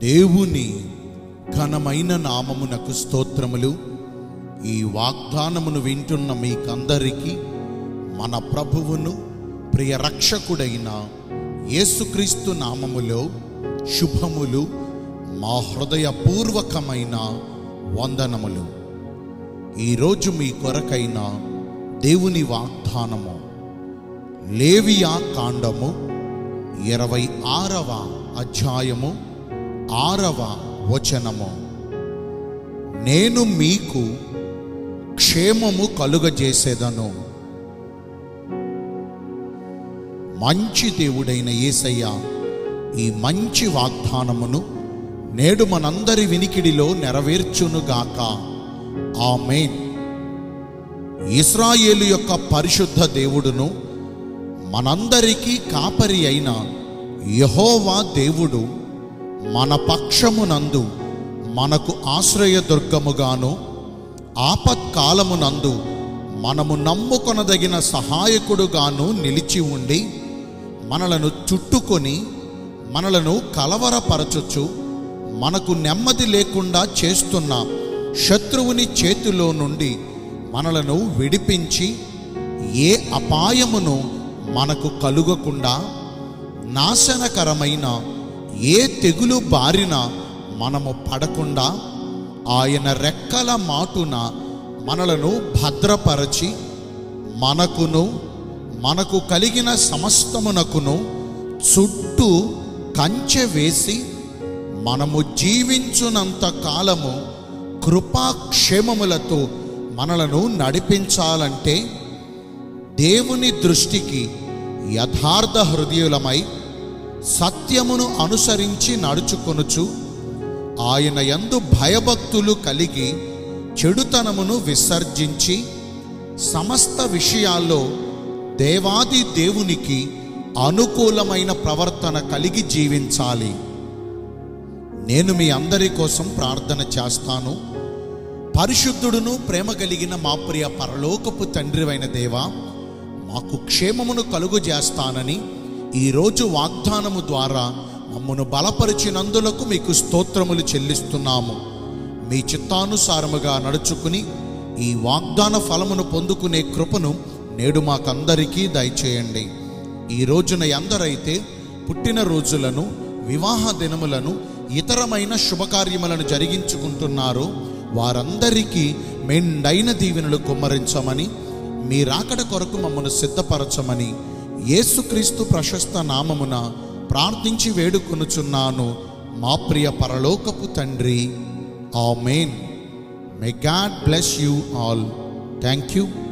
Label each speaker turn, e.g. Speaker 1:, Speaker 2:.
Speaker 1: దేవుని ఘనమైన నామమునకు స్తోత్రములు ఈ వాగ్దానమును వింటున్న మీకందరికీ మన ప్రభువును ప్రియ రక్షకుడైన యేసుక్రీస్తు నామములో శుభములు మా హృదయపూర్వకమైన వందనములు ఈరోజు మీ కొరకైన దేవుని వాగ్దానము లేవియా కాండము ఇరవై ఆరవ అధ్యాయము ఆరవ వచనము నేను మీకు క్షేమము కలుగజేసేదను మంచి దేవుడైన యేసయ్య ఈ మంచి వాగ్దానమును నేడు మనందరి వినికిడిలో నెరవేర్చునుగాక ఆమేన్ ఇస్రాయేలు యొక్క పరిశుద్ధ దేవుడును మనందరికీ కాపరి అయిన యహోవా దేవుడు మన పక్షమునందు మనకు ఆశ్రయదుర్గముగాను ఆపత్కాలమునందు మనము నమ్ముకొనదగిన సహాయకుడుగాను నిలిచి ఉండి మనలను చుట్టుకొని మనలను కలవరపరచుచు మనకు నెమ్మది లేకుండా చేస్తున్న శత్రువుని చేతిలో నుండి మనలను విడిపించి ఏ అపాయమును మనకు కలుగకుండా నాశనకరమైన ఏ తెగులు బారిన మనము పడకుండా ఆయన రెక్కల మాటున మనలను భద్రపరచి మనకును మనకు కలిగిన సమస్తమునకును చుట్టూ కంచె వేసి మనము జీవించునంత కాలము కృపాక్షేమములతో మనలను నడిపించాలంటే దేవుని దృష్టికి యథార్థ హృదయులమై సత్యమును అనుసరించి నడుచుకొనుచు ఆయన యందు భయభక్తులు కలిగి చెడుతనమును విసర్జించి సమస్త విషయాల్లో దేవాది దేవునికి అనుకూలమైన ప్రవర్తన కలిగి జీవించాలి నేను మీ అందరి కోసం ప్రార్థన చేస్తాను పరిశుద్ధుడును ప్రేమ కలిగిన మా ప్రియ పరలోకపు తండ్రివైన దేవా మాకు క్షేమమును కలుగు చేస్తానని ఈరోజు వాగ్దానము ద్వారా మమ్మను బలపరిచినందులకు మీకు స్తోత్రములు చెల్లిస్తున్నాము మీ చిత్తానుసారముగా నడుచుకుని ఈ వాగ్దాన ఫలమును పొందుకునే కృపను నేడు మాకందరికీ దయచేయండి ఈ రోజున ఎందరైతే పుట్టిన రోజులను వివాహ దినములను ఇతరమైన శుభకార్యములను జరిగించుకుంటున్నారో వారందరికీ మెండైన దీవెనలు కుమ్మరించమని మీ రాకడ కొరకు మమ్మను సిద్ధపరచమని యేసుక్రీస్తు ప్రశస్త నామమున ప్రార్థించి వేడుకొనుచున్నాను మా ప్రియ పరలోకపు తండ్రి amen may God bless you all thank you